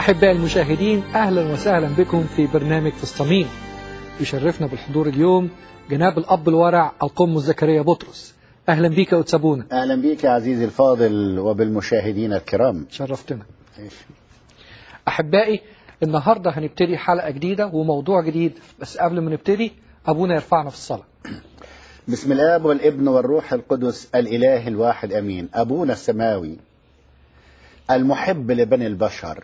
أحبائي المشاهدين أهلا وسهلا بكم في برنامج في الصميم يشرفنا بالحضور اليوم جناب الأب الورع القم زكريا بطرس أهلا بك يا أتسابونا اهلا بك يا عزيزي الفاضل وبالمشاهدين الكرام شرفتنا أحبائي النهاردة هنبتدي حلقة جديدة وموضوع جديد بس قبل ما نبتدي أبونا يرفعنا في الصلاة بسم الاب والابن والروح القدس الاله الواحد امين ابونا السماوي المحب لبني البشر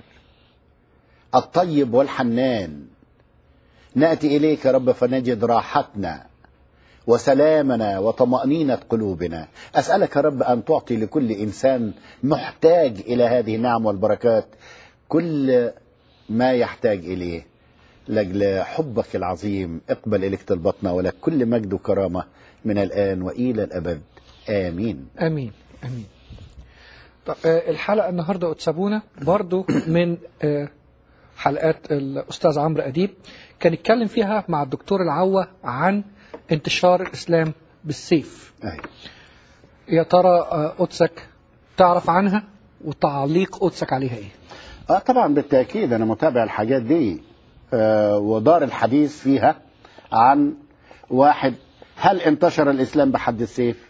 الطيب والحنان ناتي اليك يا رب فنجد راحتنا وسلامنا وطمانينه قلوبنا اسالك يا رب ان تعطي لكل انسان محتاج الى هذه النعم والبركات كل ما يحتاج اليه لاجل حبك العظيم اقبل اليك طلبتنا ولك كل مجد وكرامه من الان والى الابد امين آمين آمين طب آه، الحلقة النهاردة أتسابونا برضو من آه، حلقات الأستاذ عمرو أديب كان يتكلم فيها مع الدكتور العوة عن انتشار الإسلام بالسيف أي. يا ترى آه، قدسك تعرف عنها وتعليق قدسك عليها إيه اه طبعا بالتاكيد انا متابع الحاجات دي آه ودار الحديث فيها عن واحد هل انتشر الاسلام بحد السيف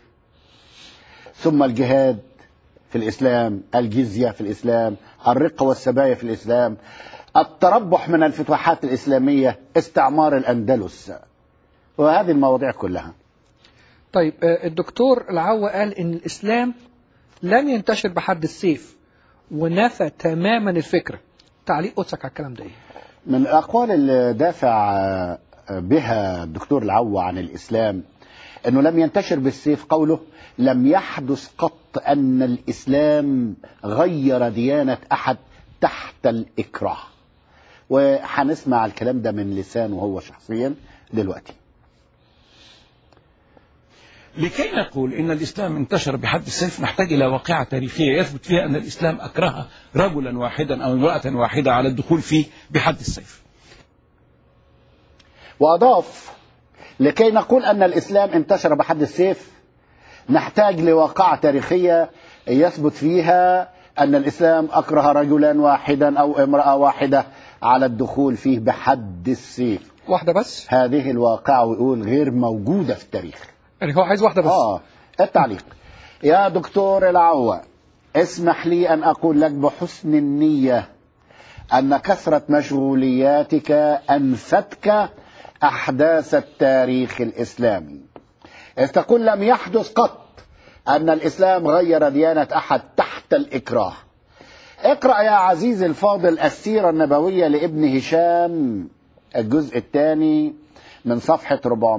ثم الجهاد في الاسلام الجزيه في الاسلام الرقه والسبايا في الاسلام التربح من الفتوحات الاسلاميه استعمار الاندلس وهذه المواضيع كلها طيب آه، الدكتور العوة قال إن الإسلام لم ينتشر بحد السيف ونفى تماما الفكرة تعليق قدسك على الكلام ده إيه من الأقوال اللي دافع آه، بها الدكتور العوة عن الإسلام أنه لم ينتشر بالسيف قوله لم يحدث قط أن الإسلام غير ديانة أحد تحت الإكراه وهنسمع الكلام ده من لسانه هو شخصيا دلوقتي لكي نقول ان الاسلام انتشر بحد السيف نحتاج الى واقعه تاريخيه يثبت فيها ان الاسلام اكره رجلا واحدا او امراه واحده على الدخول فيه بحد السيف. وأضاف لكي نقول أن الإسلام انتشر بحد السيف نحتاج لواقعة تاريخية يثبت فيها أن الإسلام أكره رجلا واحدا أو امرأة واحدة على الدخول فيه بحد السيف واحدة بس هذه الواقعة ويقول غير موجودة في التاريخ يعني هو عايز واحدة بس آه التعليق يا دكتور العوة اسمح لي أن أقول لك بحسن النية أن كثرة مشغولياتك أنفتك أحداث التاريخ الإسلامي إذ تقول لم يحدث قط أن الإسلام غير ديانة أحد تحت الإكراه اقرأ يا عزيزي الفاضل السيرة النبوية لابن هشام الجزء الثاني من صفحة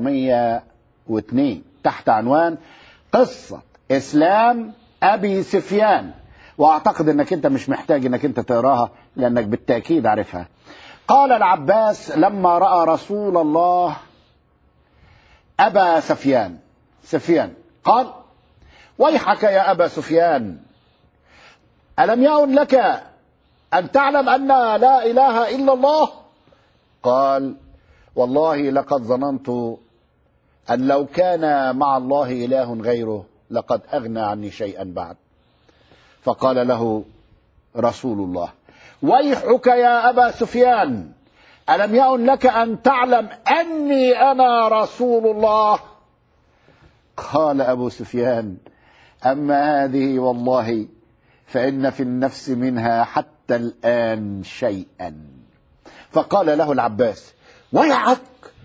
402 تحت عنوان قصة إسلام أبي سفيان وأعتقد أنك أنت مش محتاج أنك أنت تقراها لأنك بالتأكيد عارفها قال العباس لما رأى رسول الله أبا سفيان سفيان قال ويحك يا أبا سفيان ألم يعن لك أن تعلم أن لا إله إلا الله قال والله لقد ظننت أن لو كان مع الله إله غيره لقد أغنى عني شيئا بعد فقال له رسول الله ويحك يا أبا سفيان ألم يعن لك أن تعلم أني أنا رسول الله قال أبو سفيان أما هذه والله فإن في النفس منها حتى الآن شيئا فقال له العباس ويعك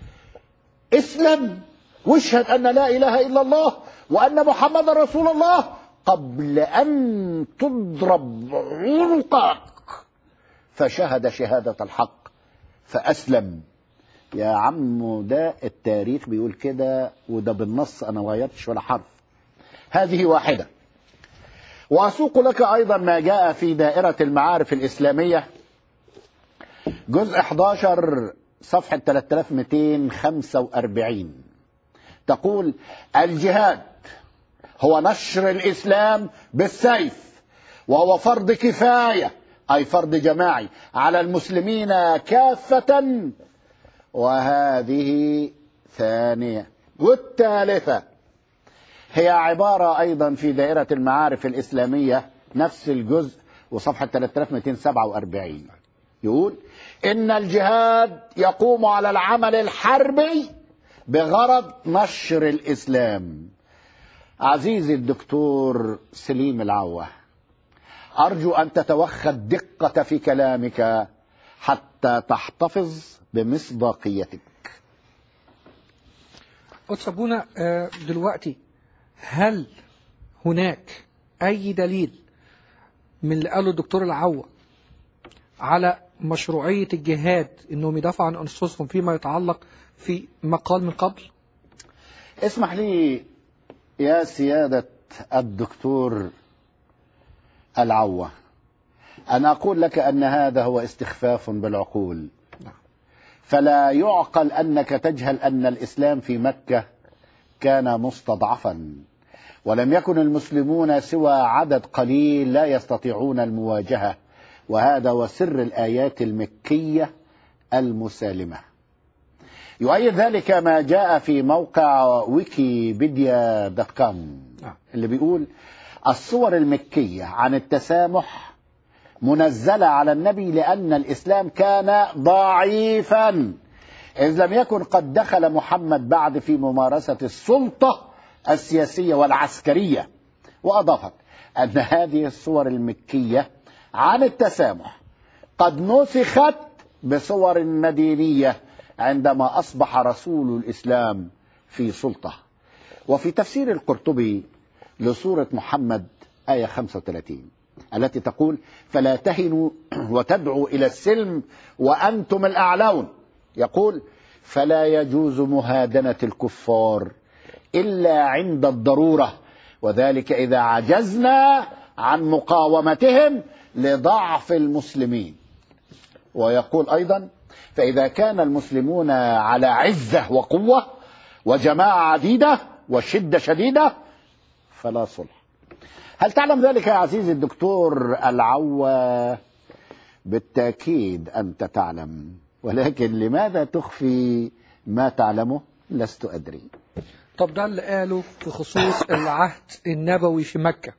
اسلم واشهد أن لا إله إلا الله وأن محمد رسول الله قبل أن تضرب عنقك فشهد شهادة الحق فأسلم يا عم ده التاريخ بيقول كده وده بالنص أنا ما غيرتش ولا حرف هذه واحدة وأسوق لك أيضا ما جاء في دائرة المعارف الإسلامية جزء 11 صفحة 3245 تقول الجهاد هو نشر الإسلام بالسيف وهو فرض كفاية أي فرض جماعي على المسلمين كافة وهذه ثانية والثالثة هي عبارة أيضا في دائرة المعارف الإسلامية نفس الجزء وصفحة 3247 يقول إن الجهاد يقوم على العمل الحربي بغرض نشر الإسلام عزيزي الدكتور سليم العوة أرجو أن تتوخى الدقة في كلامك حتى تحتفظ بمصداقيتك قدس أبونا آه، دلوقتي هل هناك أي دليل من اللي قاله الدكتور العوة على مشروعية الجهاد انهم يدافعوا عن انفسهم فيما يتعلق في مقال من قبل اسمح لي يا سيادة الدكتور العوة أن أقول لك أن هذا هو استخفاف بالعقول نعم. فلا يعقل أنك تجهل أن الإسلام في مكة كان مستضعفا ولم يكن المسلمون سوى عدد قليل لا يستطيعون المواجهة وهذا هو سر الآيات المكية المسالمة يؤيد ذلك ما جاء في موقع ويكيبيديا دوت كوم نعم. اللي بيقول الصور المكية عن التسامح منزلة على النبي لأن الإسلام كان ضعيفا إذ لم يكن قد دخل محمد بعد في ممارسة السلطة السياسية والعسكرية وأضافت أن هذه الصور المكية عن التسامح قد نسخت بصور مدينية عندما أصبح رسول الإسلام في سلطة وفي تفسير القرطبي لسورة محمد آية 35 التي تقول فلا تهنوا وتدعوا إلى السلم وأنتم الأعلون يقول فلا يجوز مهادنة الكفار إلا عند الضرورة وذلك إذا عجزنا عن مقاومتهم لضعف المسلمين ويقول أيضا فإذا كان المسلمون على عزة وقوة وجماعة عديدة وشدة شديدة فلا صلح هل تعلم ذلك يا عزيزي الدكتور العوة بالتأكيد أنت تعلم ولكن لماذا تخفي ما تعلمه لست أدري طب ده اللي قاله في خصوص العهد النبوي في مكة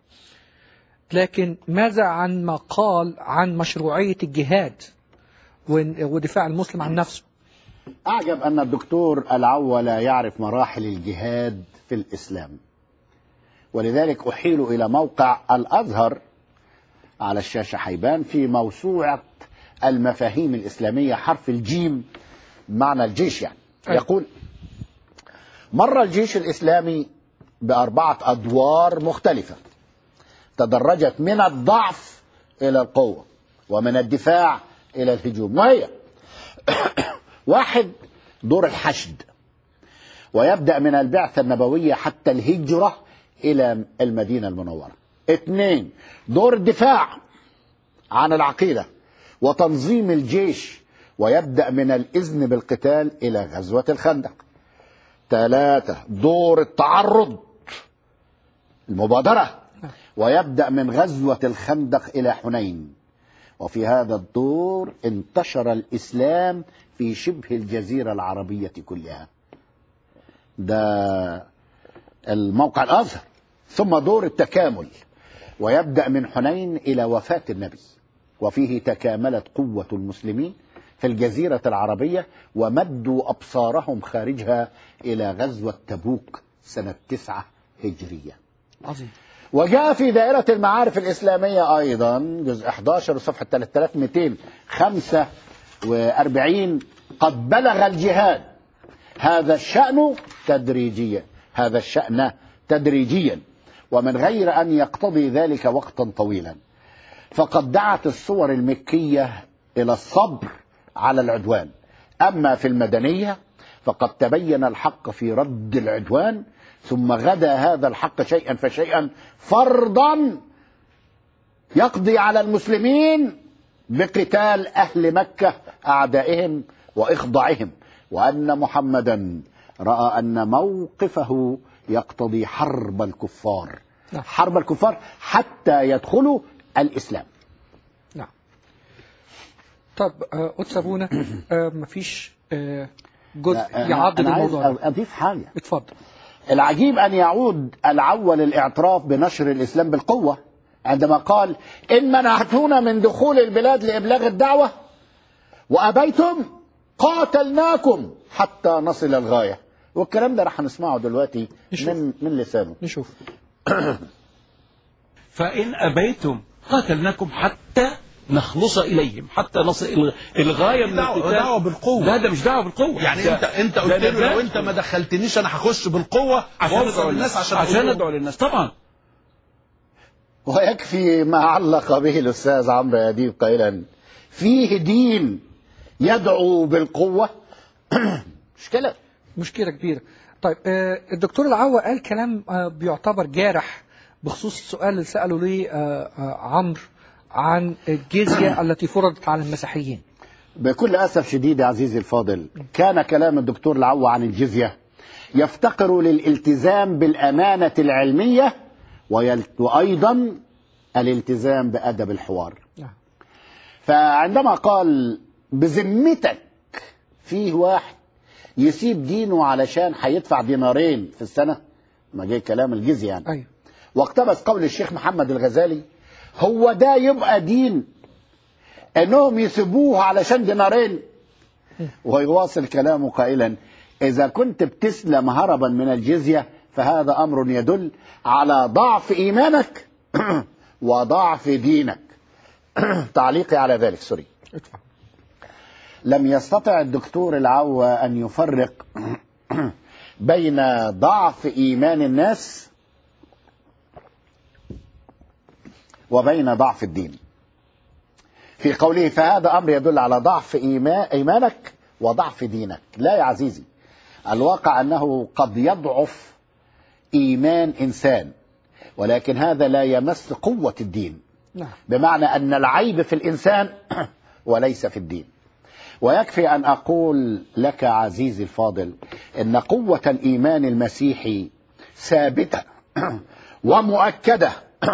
لكن ماذا عن ما قال عن مشروعية الجهاد ون- ودفاع المسلم عن نفسه أعجب أن الدكتور العوة لا يعرف مراحل الجهاد في الإسلام ولذلك أحيل إلى موقع الأزهر على الشاشة حيبان في موسوعة المفاهيم الإسلامية حرف الجيم معنى الجيش يعني أيوة. يقول مر الجيش الإسلامي بأربعة أدوار مختلفة تدرجت من الضعف إلى القوة ومن الدفاع إلى الهجوم وهي واحد دور الحشد ويبدأ من البعثة النبوية حتى الهجرة إلى المدينة المنورة اثنين دور الدفاع عن العقيدة وتنظيم الجيش ويبدأ من الإذن بالقتال إلى غزوة الخندق ثلاثة دور التعرض المبادرة ويبدأ من غزوة الخندق إلى حنين وفي هذا الدور انتشر الإسلام في شبه الجزيرة العربية كلها ده الموقع الأزهر ثم دور التكامل ويبدأ من حنين إلى وفاة النبي وفيه تكاملت قوة المسلمين في الجزيرة العربية ومدوا أبصارهم خارجها إلى غزوة تبوك سنة تسعة هجرية عظيم وجاء في دائرة المعارف الإسلامية أيضا جزء 11 صفحة 3245 قد بلغ الجهاد هذا الشأن تدريجيا هذا الشأن تدريجيا ومن غير أن يقتضي ذلك وقتا طويلا فقد دعت الصور المكية إلى الصبر على العدوان أما في المدنية فقد تبين الحق في رد العدوان ثم غدا هذا الحق شيئا فشيئا فرضا يقضي على المسلمين بقتال أهل مكة أعدائهم وإخضاعهم وأن محمدا رأى أن موقفه يقتضي حرب الكفار نعم. حرب الكفار حتى يدخلوا الإسلام نعم طب آه، قدس أبونا آه، مفيش آه، جزء أنا- يعضد أنا عايز الموضوع ده أضيف حاجة اتفضل العجيب أن يعود العول الاعتراف بنشر الإسلام بالقوة عندما قال إن منعتونا من دخول البلاد لإبلاغ الدعوة وأبيتم قاتلناكم حتى نصل الغاية والكلام ده راح نسمعه دلوقتي نشوف. من من لسانه نشوف فإن أبيتم قاتلناكم حتى نخلص إليهم حتى نصل إلى الغاية من دعوة- القتال دعوة بالقوة. لا ده مش دعوة بالقوة يعني ده- انت انت ده- قلت ده- له ده- لو انت ما دخلتنيش انا هخش بالقوه عشان وأوصل ادعو للناس الناس عشان عشان أقول لهم. ادعو للناس طبعا ويكفي ما علق به الأستاذ عمرو أديب قائلا فيه دين يدعو بالقوة مشكلة مشكلة كبيرة طيب آه، الدكتور العوا قال كلام آه، بيعتبر جارح بخصوص السؤال اللي سأله ليه آه، آه، عمرو عن الجزية التي فرضت على المسيحيين بكل أسف شديد يا عزيزي الفاضل كان كلام الدكتور العوا عن الجزية يفتقر للالتزام بالأمانة العلمية ويل- وأيضا الالتزام بأدب الحوار نعم. فعندما قال بذمتك فيه واحد يسيب دينه علشان هيدفع دينارين في السنة ما جاي كلام الجزية يعني أيوه واقتبس قول الشيخ محمد الغزالي هو ده يبقى دين انهم يسيبوه علشان دينارين ويواصل كلامه قائلا اذا كنت بتسلم هربا من الجزيه فهذا امر يدل على ضعف ايمانك وضعف دينك تعليقي على ذلك سوري ادفع لم يستطع الدكتور العوا ان يفرق بين ضعف ايمان الناس وبين ضعف الدين في قوله فهذا امر يدل على ضعف إيما- ايمانك وضعف دينك لا يا عزيزي الواقع انه قد يضعف ايمان انسان ولكن هذا لا يمس قوه الدين نعم بمعنى ان العيب في الانسان وليس في الدين ويكفي ان اقول لك عزيزي الفاضل ان قوه الايمان المسيحي ثابته ومؤكده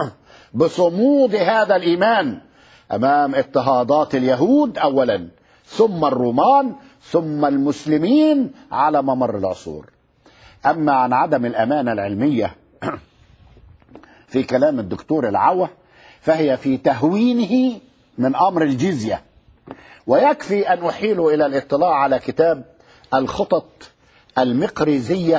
بصمود هذا الايمان امام اضطهادات اليهود اولا ثم الرومان ثم المسلمين على ممر العصور اما عن عدم الامانه العلميه في كلام الدكتور العوة فهي في تهوينه من أمر الجزية ويكفي أن أحيل إلى الاطلاع على كتاب الخطط المقريزية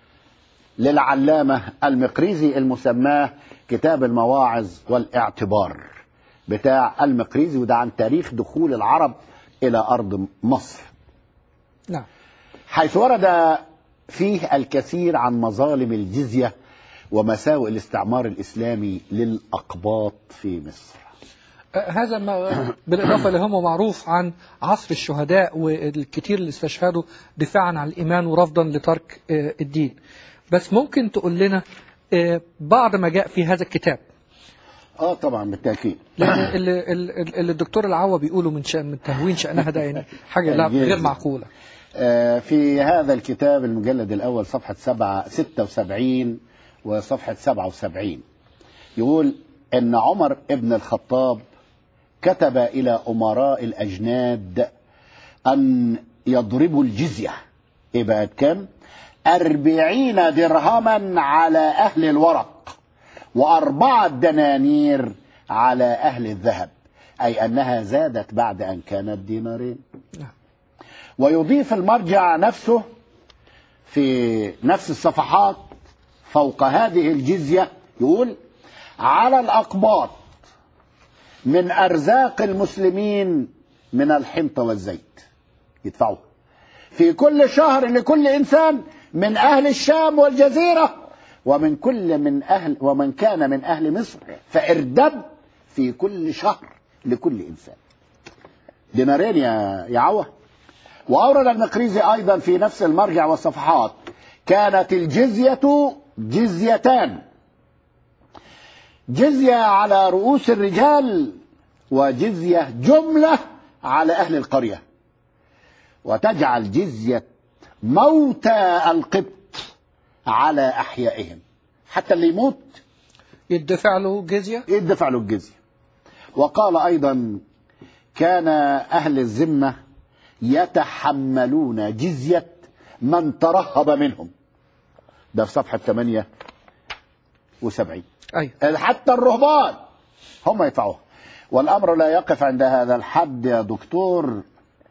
للعلامة المقريزي المسماه كتاب المواعظ والاعتبار بتاع المقريزي وده عن تاريخ دخول العرب إلى أرض مصر نعم حيث ورد فيه الكثير عن مظالم الجزية ومساوئ الاستعمار الإسلامي للأقباط في مصر آه، هذا ما بالإضافة لهم معروف عن عصر الشهداء والكثير اللي استشهدوا دفاعا عن الإيمان ورفضا لترك آه، الدين بس ممكن تقول لنا آه، بعض ما جاء في هذا الكتاب اه طبعا بالتأكيد لأن اللي, اللي اللي الدكتور العوا بيقوله من شأن من تهوين شأنها ده يعني حاجة لا الجزية. غير معقولة آه، في هذا الكتاب المجلد الأول صفحة سبعة ستة وسبعين وصفحة سبعة وسبعين يقول أن عمر ابن الخطاب كتب إلى أمراء الأجناد أن يضربوا الجزية إيه بقت كم؟ أربعين درهما على أهل الورق وأربعة دنانير على أهل الذهب أي أنها زادت بعد أن كانت دينارين نعم. ويضيف المرجع نفسه في نفس الصفحات فوق هذه الجزية يقول على الأقباط من أرزاق المسلمين من الحنطة والزيت يدفعوها في كل شهر لكل إنسان من أهل الشام والجزيرة ومن كل من أهل ومن كان من أهل مصر فاردب في كل شهر لكل إنسان دينارين يا يا عوه وأورد المقريزي أيضا في نفس المرجع والصفحات كانت الجزية جزيتان جزية على رؤوس الرجال وجزية جملة على أهل القرية وتجعل جزية موتى القبط على أحيائهم حتى اللي يموت يدفع له جزية يدفع له الجزية وقال أيضا كان أهل الذمة يتحملون جزية من ترهب منهم ده في صفحة 78 أيوه حتى الرهبان هم يدفعوها والأمر لا يقف عند هذا الحد يا دكتور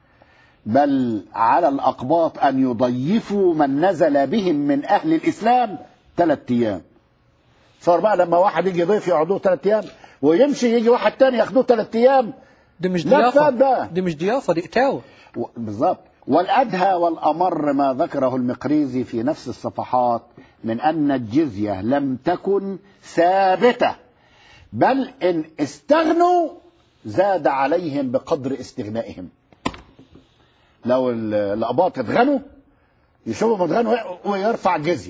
بل على الأقباط أن يضيفوا من نزل بهم من أهل الإسلام ثلاث أيام صار بقى لما واحد يجي ضيف يقعدوه ثلاث أيام ويمشي يجي واحد تاني ياخدوه ثلاث أيام دي مش لا ضيافة فات بقى. دي مش ضيافة دي إتاوة و- بالضبط والأدهى والأمر ما ذكره المقريزي في نفس الصفحات من أن الجزية لم تكن ثابتة بل إن استغنوا زاد عليهم بقدر استغنائهم لو ال- الأباط اتغنوا يشوفوا متغنوا ويرفع جزية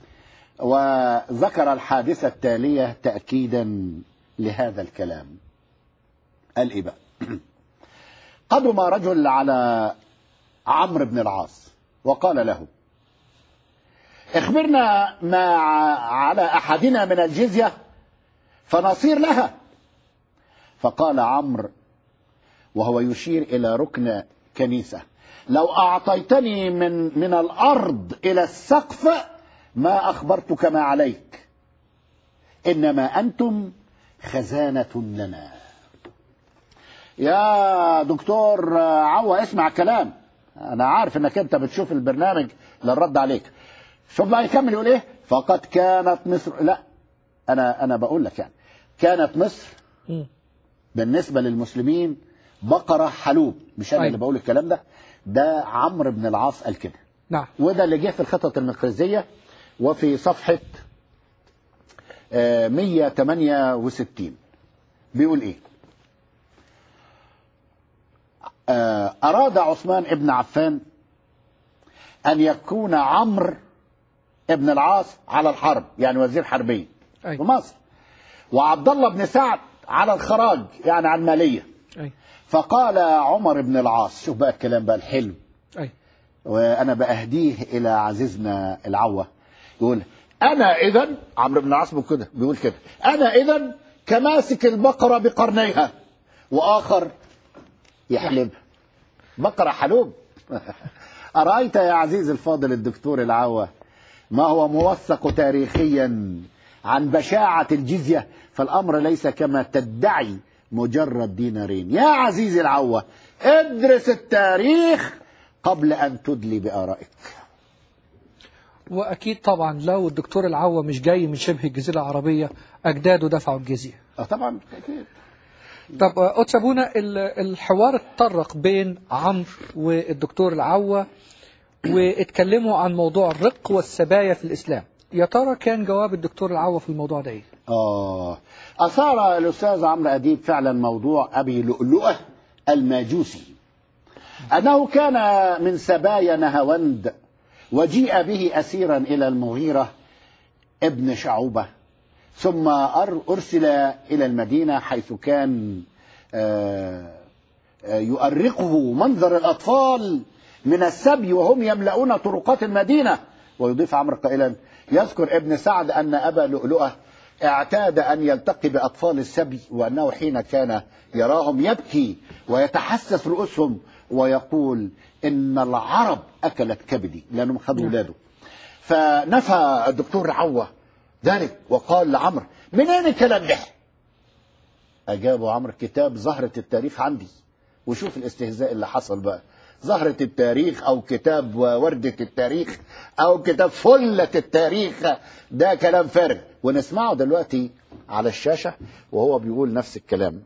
وذكر الحادثة التالية تأكيدا لهذا الكلام قال إيه بقى قدم رجل على عمرو بن العاص وقال له اخبرنا ما ع- على احدنا من الجزيه فنصير لها فقال عمرو وهو يشير الى ركن كنيسه لو اعطيتني من من الارض الى السقف ما اخبرتك ما عليك انما انتم خزانه لنا يا دكتور عوا اسمع كلام انا عارف انك انت بتشوف البرنامج للرد عليك شوف بقى يكمل يقول ايه فقد كانت مصر لا انا انا بقول لك يعني كانت مصر مم. بالنسبه للمسلمين بقره حلوب مش انا أيوة. اللي بقول الكلام ده ده عمرو بن العاص قال كده نعم وده اللي جه في الخطط المقرزيه وفي صفحه آه، 168 بيقول ايه آه، أراد عثمان ابن عفان أن يكون عمرو ابن العاص على الحرب يعني وزير حربية في أي مصر وعبد الله بن سعد على الخراج يعني على المالية أي فقال عمر بن العاص شوف بقى الكلام بقى الحلو أي وانا باهديه الى عزيزنا العوه يقول انا اذا عمرو بن العاص بيقول كده بيقول كده انا اذا كماسك البقره بقرنيها واخر يحلبها بقره حلوب ارايت يا عزيزي الفاضل الدكتور العوه ما هو موثق تاريخيا عن بشاعه الجزيه فالامر ليس كما تدعي مجرد دينارين يا عزيزي العوه ادرس التاريخ قبل ان تدلي بارائك وأكيد طبعا لو الدكتور العوا مش جاي من شبه الجزيرة العربية أجداده دفعوا الجزية اه طبعا أكيد. طب آه، قدس أبونا ال- الحوار اتطرق بين عمرو والدكتور العوا واتكلموا عن موضوع الرق والسبايا في الإسلام يا ترى كان جواب الدكتور العوا في الموضوع ده ايه؟ اه اثار الاستاذ عمرو اديب فعلا موضوع ابي لؤلؤه الماجوسي انه كان من سبايا نهاوند وجيء به اسيرا الى المغيره ابن شعوبه ثم أر- ارسل الى المدينه حيث كان آه، آه، يؤرقه منظر الاطفال من السبي وهم يملؤون طرقات المدينه ويضيف عمرو قائلا يذكر ابن سعد ان ابا لؤلؤه اعتاد ان يلتقي باطفال السبي وانه حين كان يراهم يبكي ويتحسس رؤوسهم ويقول ان العرب اكلت كبدي لانهم خدوا ولاده فنفى الدكتور عوه ذلك وقال لعمرو منين الكلام ده؟ اجابه عمرو كتاب زهره التاريخ عندي وشوف الاستهزاء اللي حصل بقى زهرة التاريخ أو كتاب وردة التاريخ أو كتاب فلة التاريخ ده كلام فارغ ونسمعه دلوقتي على الشاشة وهو بيقول نفس الكلام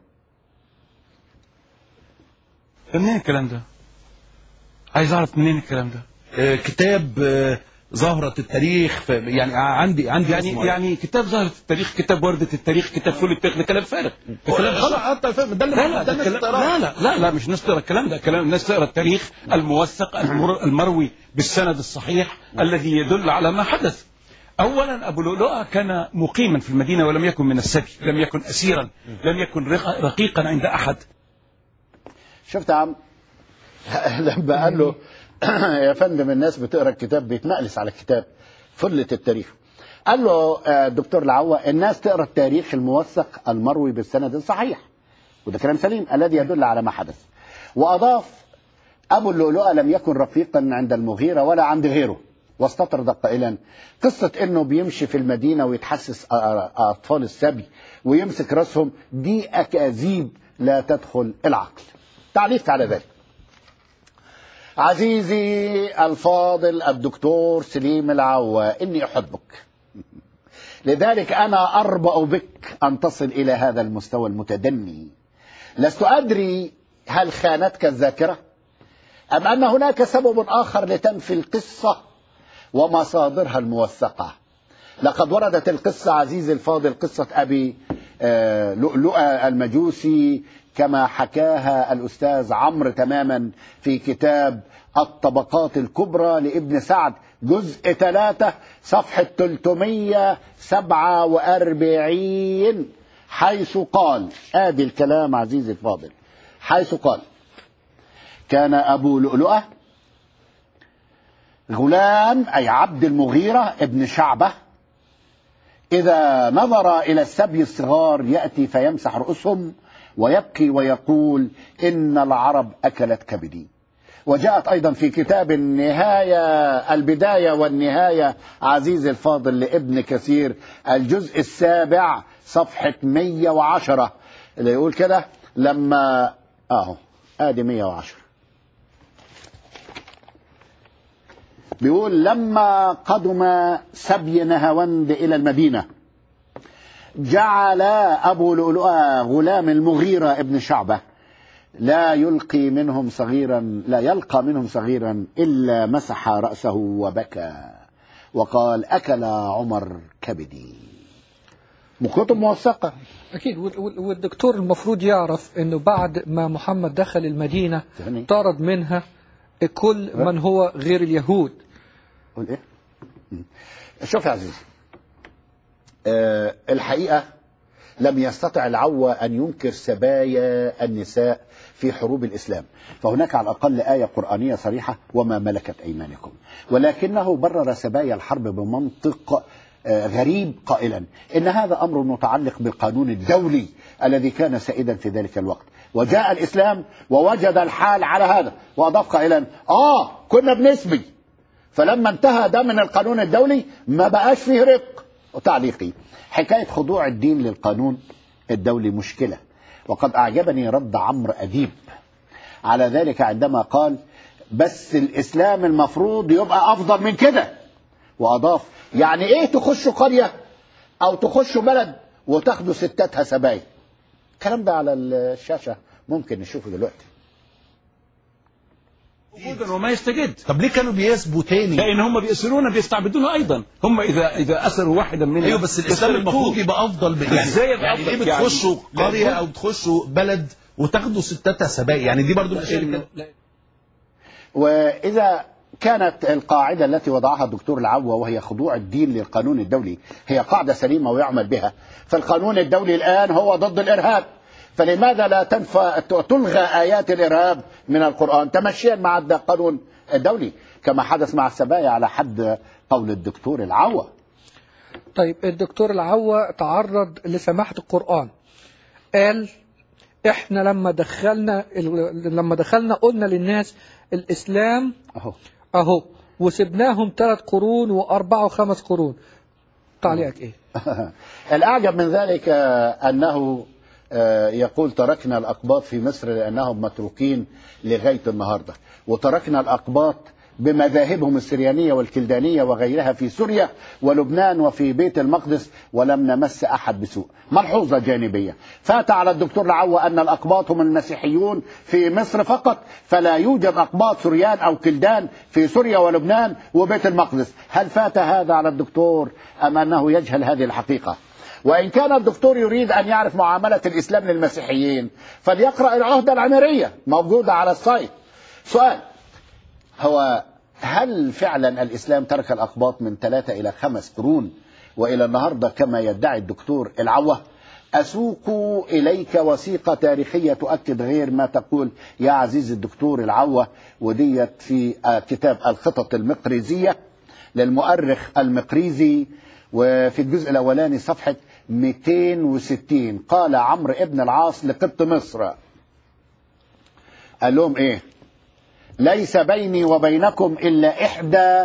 ده منين الكلام ده؟ عايز اعرف منين الكلام ده؟ آه، كتاب آه، زهرة التاريخ ف- يعني عندي عندي يعني اسمه. يعني كتاب زهرة التاريخ كتاب وردة التاريخ كتاب فول التاريخ ده كلام فارغ ده كلام خلاص غلط انت فاهم ده اللي لا لا ده ده الناس كلام تقراه. لا لا لا لا مش ناس تقرا الكلام ده كلام الناس تقرا التاريخ الموثق المر المروي بالسند الصحيح الذي يدل على ما حدث اولا ابو لؤلؤه كان مقيما في المدينه ولم يكن من السبي لم يكن اسيرا لم يكن رق- رقيقا عند احد شفت يا عم لما قال له يا فندم الناس بتقرا الكتاب بيتمقلس على الكتاب فلة التاريخ قال له آه، الدكتور العوا الناس تقرا التاريخ الموثق المروي بالسند الصحيح وده كلام سليم الذي يدل على ما حدث واضاف ابو اللؤلؤه لم يكن رفيقا عند المغيره ولا عند غيره واستطرد قائلا قصة انه بيمشي في المدينة ويتحسس آ- آ- اطفال السبي ويمسك راسهم دي اكاذيب لا تدخل العقل تعليق على ذلك عزيزي الفاضل الدكتور سليم العوا إني أحبك لذلك أنا أربأ بك أن تصل إلى هذا المستوى المتدني لست أدري هل خانتك الذاكرة أم أن هناك سبب آخر لتنفي القصة ومصادرها الموثقة لقد وردت القصة عزيزي الفاضل قصة أبي آه، لؤلؤة المجوسي كما حكاها الأستاذ عمرو تماما في كتاب الطبقات الكبرى لابن سعد جزء ثلاثة صفحة 347 حيث قال آدي الكلام عزيزي الفاضل حيث قال كان أبو لؤلؤة غلام أي عبد المغيرة ابن شعبة إذا نظر إلى السبي الصغار يأتي فيمسح رؤوسهم ويبكي ويقول إن العرب أكلت كبدي وجاءت أيضا في كتاب النهاية البداية والنهاية عزيز الفاضل لابن كثير الجزء السابع صفحة 110 اللي يقول كده لما اهو ادي 110 بيقول لما قدم سبي نهاوند الى المدينه جعل ابو لؤلؤه غلام المغيره ابن شعبه لا يلقي منهم صغيرا لا يلقى منهم صغيرا الا مسح راسه وبكى وقال اكل عمر كبدي كتب موثقه أكيد وال- وال- والدكتور المفروض يعرف أنه بعد ما محمد دخل المدينة يعني طرد منها كل من هو غير اليهود قول ايه مم. شوف يا عزيزي آه الحقيقه لم يستطع العوة أن ينكر سبايا النساء في حروب الإسلام فهناك على الأقل آية قرآنية صريحة وما ملكت أيمانكم ولكنه برر سبايا الحرب بمنطق آه، غريب قائلا إن هذا أمر متعلق بالقانون الدولي الذي كان سائدا في ذلك الوقت وجاء الإسلام ووجد الحال على هذا وأضاف قائلا آه كنا بنسبي فلما انتهى ده من القانون الدولي ما بقاش فيه رق وتعليقي حكاية خضوع الدين للقانون الدولي مشكلة وقد أعجبني رد عمرو أديب على ذلك عندما قال بس الإسلام المفروض يبقى أفضل من كده وأضاف يعني إيه تخشوا قرية أو تخشوا بلد وتاخدوا ستاتها سبايا الكلام ده على الشاشة ممكن نشوفه دلوقتي وجودا وما يستجد طب ليه كانوا بيسبوا تاني لان هم بيأسرون بيستعبدون ايضا هم اذا اذا اسروا واحدا منهم ايوه بس الاسلام يستردوه. المفروض يبقى افضل ب... يعني إزاي يبقى يعني أفضل؟ ليه يعني بتخشوا لا، قريه يكون- او بتخشوا بلد وتاخدوا ستاتها سبايا يعني دي برضو مشكله وإذا كانت القاعدة التي وضعها الدكتور العوة وهي خضوع الدين للقانون الدولي هي قاعدة سليمة ويعمل بها فالقانون الدولي الآن هو ضد الإرهاب فلماذا لا تنفى تلغى آيات الإرهاب من القرآن تمشيا مع القانون الدولي كما حدث مع السبايا على حد قول الدكتور العوة طيب الدكتور العوة تعرض لسماحة القرآن قال احنا لما دخلنا لما دخلنا قلنا للناس الإسلام أهو أهو وسبناهم ثلاث قرون وأربعة وخمس قرون تعليقك إيه؟ الأعجب من ذلك آه، أنه آه، يقول تركنا الأقباط في مصر لأنهم متروكين لغاية النهاردة وتركنا الأقباط بمذاهبهم السريانية والكلدانية وغيرها في سوريا ولبنان وفي بيت المقدس ولم نمس أحد بسوء ملحوظة جانبية فات على الدكتور العوة أن الأقباط هم المسيحيون في مصر فقط فلا يوجد أقباط سوريان أو كلدان في سوريا ولبنان وبيت المقدس هل فات هذا على الدكتور أم أنه يجهل هذه الحقيقة وإن كان الدكتور يريد أن يعرف معاملة الإسلام للمسيحيين فليقرأ العهدة العمرية موجودة على السايت سؤال هو هل فعلا الإسلام ترك الأقباط من ثلاثة إلى خمس قرون وإلى النهاردة كما يدعي الدكتور العوة أسوق إليك وثيقة تاريخية تؤكد غير ما تقول يا عزيزي الدكتور العوة وديت في آه، كتاب الخطط المقريزية للمؤرخ المقريزي وفي الجزء الأولاني صفحة 260 قال عمرو ابن العاص لقبط مصر قال لهم ايه ليس بيني وبينكم إلا إحدى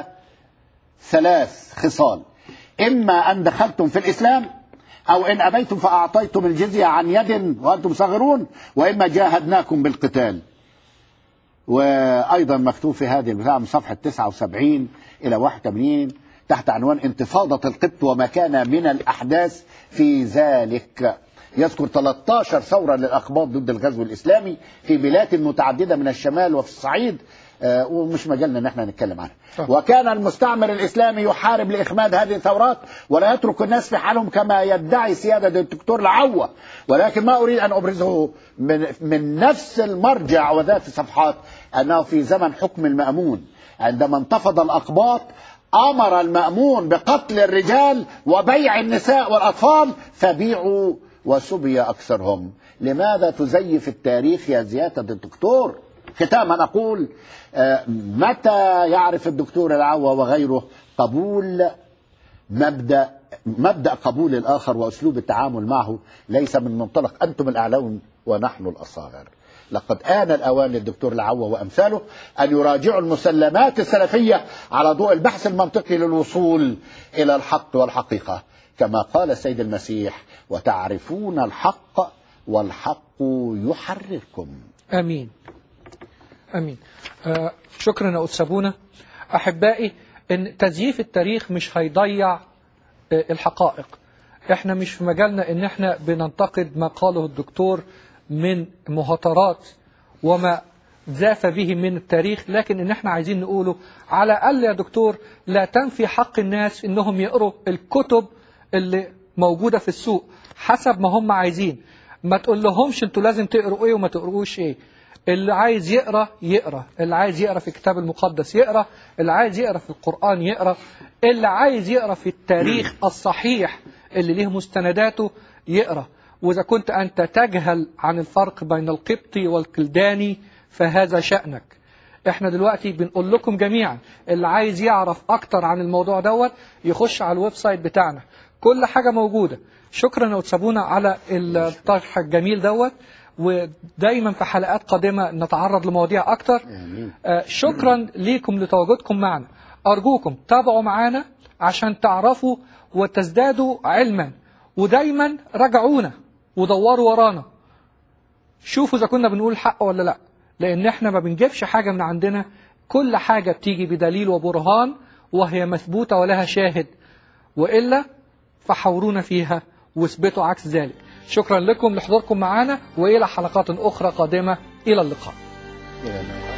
ثلاث خصال إما أن دخلتم في الإسلام أو إن أبيتم فأعطيتم الجزية عن يد وأنتم صغرون وإما جاهدناكم بالقتال و وأيضا مكتوب في هذه البتاع من صفحة 79 إلى 81 تحت عنوان انتفاضة القبط وما كان من الأحداث في ذلك يذكر 13 ثورة للأقباط ضد الغزو الإسلامي في بلاد متعددة من الشمال وفي الصعيد آه، ومش مجالنا ان احنا نتكلم عنها طبعا. وكان المستعمر الاسلامي يحارب لاخماد هذه الثورات ولا يترك الناس في حالهم كما يدعي سياده الدكتور العوة ولكن ما اريد ان ابرزه من من نفس المرجع وذات الصفحات انه في زمن حكم المامون عندما انتفض الاقباط امر المامون بقتل الرجال وبيع النساء والاطفال فبيعوا وسبي اكثرهم لماذا تزيف التاريخ يا زياده الدكتور ختاما اقول آه، متى يعرف الدكتور العوة وغيره قبول مبدا مبدا قبول الاخر واسلوب التعامل معه ليس من منطلق انتم الاعلون ونحن الاصاغر لقد آن الأوان للدكتور العوة وأمثاله أن يراجعوا المسلمات السلفية على ضوء البحث المنطقي للوصول إلى الحق والحقيقة كما قال السيد المسيح وتعرفون الحق والحق يحرركم امين امين آه شكرا يا استاذ سابونا احبائي ان تزييف التاريخ مش هيضيع آه الحقائق احنا مش في مجالنا ان احنا بننتقد ما قاله الدكتور من مهاترات وما زاف به من التاريخ لكن ان احنا عايزين نقوله على الاقل يا دكتور لا تنفي حق الناس انهم يقروا الكتب اللي موجوده في السوق حسب ما هم عايزين ما تقول لهمش انتوا لازم تقروا ايه وما تقروش ايه اللي عايز يقرا يقرا اللي عايز يقرا في الكتاب المقدس يقرا اللي عايز يقرا في القرآن يقرا اللي عايز يقرا في التاريخ الصحيح اللي ليه مستنداته يقرا وإذا كنت أنت تجهل عن الفرق بين القبطي والكلداني فهذا شأنك احنا دلوقتي بنقول لكم جميعا اللي عايز يعرف اكتر عن الموضوع دوت يخش على الويب سايت بتاعنا كل حاجة موجودة شكرا يا أتسابونا على الطرح الجميل دوت ودايما في حلقات قادمة نتعرض لمواضيع أكتر آه، شكرا ليكم لتواجدكم معنا أرجوكم تابعوا معنا عشان تعرفوا وتزدادوا علما ودايما راجعونا ودوروا ورانا شوفوا إذا كنا بنقول الحق ولا لا لأن احنا ما بنجيبش حاجة من عندنا كل حاجة بتيجي بدليل وبرهان وهي مثبوتة ولها شاهد وإلا فحورونا فيها واثبتوا عكس ذلك شكرا لكم لحضوركم معنا وإلى حلقات أخرى قادمة إلى اللقاء إلى اللقاء.